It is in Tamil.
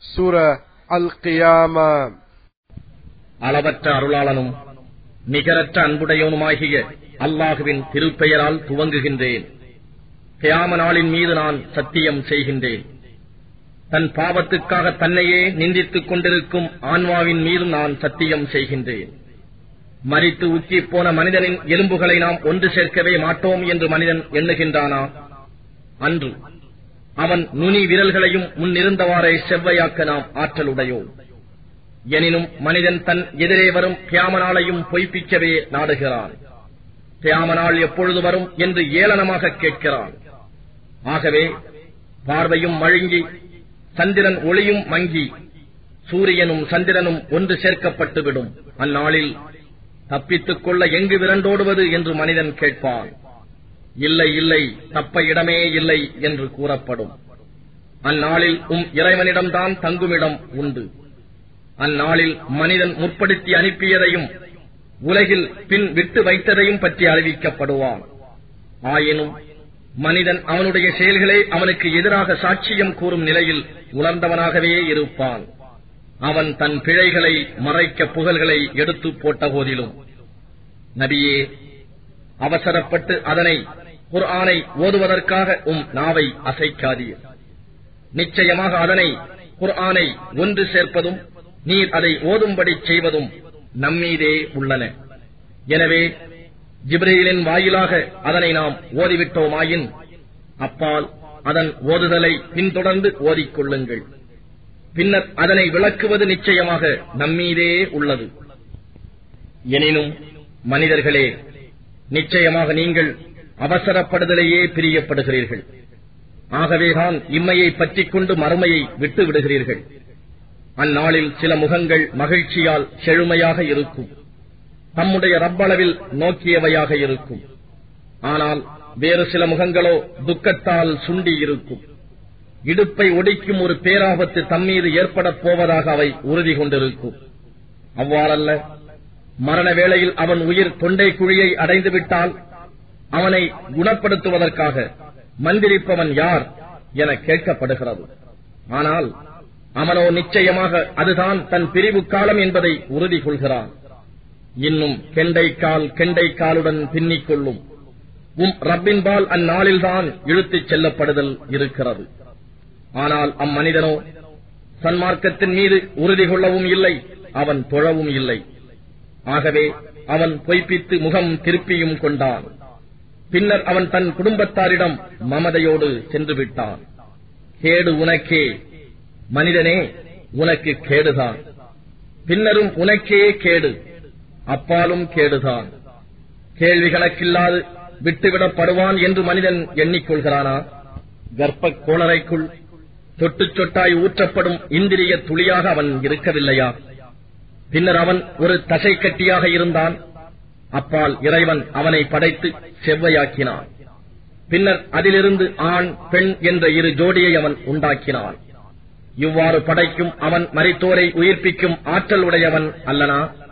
சூர அல் கியாமா அளவற்ற அருளாளனும் நிகரற்ற அன்புடையவனுமாகிய அல்லாஹுவின் திருப்பெயரால் துவங்குகின்றேன் கியாம நாளின் மீது நான் சத்தியம் செய்கின்றேன் தன் பாவத்துக்காக தன்னையே நிந்தித்துக் கொண்டிருக்கும் ஆன்மாவின் மீது நான் சத்தியம் செய்கின்றேன் மரித்து உச்சிப் போன மனிதனின் எலும்புகளை நாம் ஒன்று சேர்க்கவே மாட்டோம் என்று மனிதன் எண்ணுகின்றானா அன்று அவன் நுனி விரல்களையும் முன்னிருந்தவாறே செவ்வையாக்க நாம் ஆற்றலுடையோம் எனினும் மனிதன் தன் எதிரே வரும் கியாமனாலையும் பொய்ப்பிக்கவே நாடுகிறான் கியாமனாள் எப்பொழுது வரும் என்று ஏளனமாக கேட்கிறான் ஆகவே பார்வையும் மழுங்கி சந்திரன் ஒளியும் மங்கி சூரியனும் சந்திரனும் ஒன்று சேர்க்கப்பட்டுவிடும் அந்நாளில் தப்பித்துக் கொள்ள எங்கு விரண்டோடுவது என்று மனிதன் கேட்பான் இல்லை இல்லை தப்ப இடமே இல்லை என்று கூறப்படும் அந்நாளில் உம் இறைவனிடம்தான் தங்குமிடம் உண்டு அந்நாளில் மனிதன் முற்படுத்தி அனுப்பியதையும் உலகில் பின் விட்டு வைத்ததையும் பற்றி அறிவிக்கப்படுவான் ஆயினும் மனிதன் அவனுடைய செயல்களே அவனுக்கு எதிராக சாட்சியம் கூறும் நிலையில் உணர்ந்தவனாகவே இருப்பான் அவன் தன் பிழைகளை மறைக்க புகழ்களை எடுத்து போட்ட போதிலும் நபியே அவசரப்பட்டு அதனை குர்ஆனை ஓதுவதற்காக உம் நாவை அசைக்காதீர் நிச்சயமாக அதனை குர்ஆனை ஒன்று சேர்ப்பதும் நீர் அதை ஓதும்படி செய்வதும் நம்மீதே உள்ளன எனவே ஜிப்ரீலின் வாயிலாக அதனை நாம் ஓதிவிட்டோமாயின் அப்பால் அதன் ஓதுதலை பின்தொடர்ந்து ஓதிக்கொள்ளுங்கள் பின்னர் அதனை விளக்குவது நிச்சயமாக நம்மீதே உள்ளது எனினும் மனிதர்களே நிச்சயமாக நீங்கள் அவசரப்படுதலையே பிரியப்படுகிறீர்கள் ஆகவேதான் இம்மையை பற்றிக் கொண்டு மறுமையை விட்டு விடுகிறீர்கள் அந்நாளில் சில முகங்கள் மகிழ்ச்சியால் செழுமையாக இருக்கும் தம்முடைய ரப்பளவில் நோக்கியவையாக இருக்கும் ஆனால் வேறு சில முகங்களோ துக்கத்தால் சுண்டி இருக்கும் இடுப்பை ஒடிக்கும் ஒரு பேராபத்து தம்மீது ஏற்படப் போவதாக அவை உறுதி கொண்டிருக்கும் அவ்வாறல்ல மரண வேளையில் அவன் உயிர் தொண்டை குழியை அடைந்து விட்டால் அவனை குணப்படுத்துவதற்காக மந்திரிப்பவன் யார் என கேட்கப்படுகிறது ஆனால் அவனோ நிச்சயமாக அதுதான் தன் பிரிவு காலம் என்பதை உறுதி கொள்கிறான் இன்னும் கெண்டைக்கால் கெண்டைக்காலுடன் பின்னிக் கொள்ளும் உம் ரப்பின்பால் அந்நாளில்தான் இழுத்துச் செல்லப்படுதல் இருக்கிறது ஆனால் அம்மனிதனோ சன்மார்க்கத்தின் மீது உறுதி கொள்ளவும் இல்லை அவன் தொழவும் இல்லை ஆகவே அவன் பொய்ப்பித்து முகம் திருப்பியும் கொண்டான் பின்னர் அவன் தன் குடும்பத்தாரிடம் மமதையோடு சென்று விட்டான் கேடு உனக்கே மனிதனே உனக்கு கேடுதான் பின்னரும் உனக்கே கேடு அப்பாலும் கேடுதான் கேள்வி கணக்கில்லாது விட்டுவிடப்படுவான் என்று மனிதன் எண்ணிக்கொள்கிறானா கர்ப்ப கோளரைக்குள் சொட்டு சொட்டாய் ஊற்றப்படும் இந்திரிய துளியாக அவன் இருக்கவில்லையா பின்னர் அவன் ஒரு தசை கட்டியாக இருந்தான் அப்பால் இறைவன் அவனை படைத்து செவ்வையாக்கினான் பின்னர் அதிலிருந்து ஆண் பெண் என்ற இரு ஜோடியை அவன் உண்டாக்கினான் இவ்வாறு படைக்கும் அவன் மரித்தோரை உயிர்ப்பிக்கும் ஆற்றல் உடையவன் அல்லனா